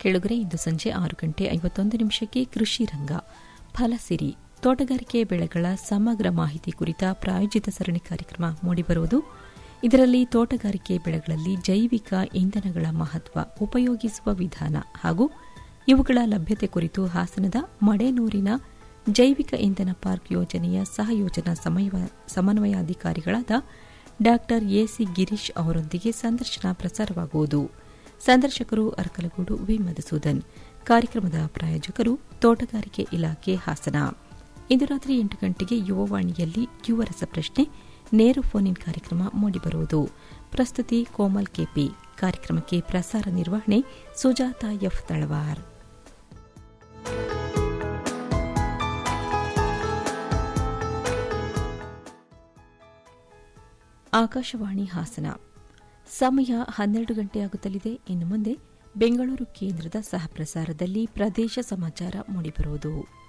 ಕೆಳಗರೆ ಇಂದು ಸಂಜೆ ಆರು ಗಂಟೆ ಐವತ್ತೊಂದು ನಿಮಿಷಕ್ಕೆ ಕೃಷಿ ರಂಗ ಫಲಸಿರಿ ತೋಟಗಾರಿಕೆ ಬೆಳೆಗಳ ಸಮಗ್ರ ಮಾಹಿತಿ ಕುರಿತ ಪ್ರಾಯೋಜಿತ ಸರಣಿ ಕಾರ್ಯಕ್ರಮ ಮೂಡಿಬರುವುದು ಇದರಲ್ಲಿ ತೋಟಗಾರಿಕೆ ಬೆಳೆಗಳಲ್ಲಿ ಜೈವಿಕ ಇಂಧನಗಳ ಮಹತ್ವ ಉಪಯೋಗಿಸುವ ವಿಧಾನ ಹಾಗೂ ಇವುಗಳ ಲಭ್ಯತೆ ಕುರಿತು ಹಾಸನದ ಮಡೇನೂರಿನ ಜೈವಿಕ ಇಂಧನ ಪಾರ್ಕ್ ಯೋಜನೆಯ ಸಹಯೋಜನಾ ಸಮನ್ವಯಾಧಿಕಾರಿಗಳಾದ ಡಾ ಎಸಿ ಗಿರೀಶ್ ಅವರೊಂದಿಗೆ ಸಂದರ್ಶನ ಪ್ರಸಾರವಾಗುವುದು ಸಂದರ್ಶಕರು ಅರಕಲಗೂಡು ವಿ ಮಧುಸೂದನ್ ಕಾರ್ಯಕ್ರಮದ ಪ್ರಾಯೋಜಕರು ತೋಟಗಾರಿಕೆ ಇಲಾಖೆ ಹಾಸನ ಇಂದು ರಾತ್ರಿ ಎಂಟು ಗಂಟೆಗೆ ಯುವವಾಣಿಯಲ್ಲಿ ಯುವ ರಸಪ್ರಶ್ನೆ ನೇರು ಫೋನ್ ಇನ್ ಕಾರ್ಯಕ್ರಮ ಮೂಡಿಬರುವುದು ಪ್ರಸ್ತುತಿ ಕೋಮಲ್ ಕೆಪಿ ಕಾರ್ಯಕ್ರಮಕ್ಕೆ ಪ್ರಸಾರ ನಿರ್ವಹಣೆ ಸುಜಾತ ಎಫ್ ತಳವಾರ್ ಆಕಾಶವಾಣಿ ಹಾಸನ ಸಮಯ ಹನ್ನೆರಡು ಗಂಟೆಯಾಗುತ್ತಲಿದೆ ಇನ್ನು ಮುಂದೆ ಬೆಂಗಳೂರು ಕೇಂದ್ರದ ಸಹಪ್ರಸಾರದಲ್ಲಿ ಪ್ರದೇಶ ಸಮಾಚಾರ ಮೂಡಿಬರುವುದು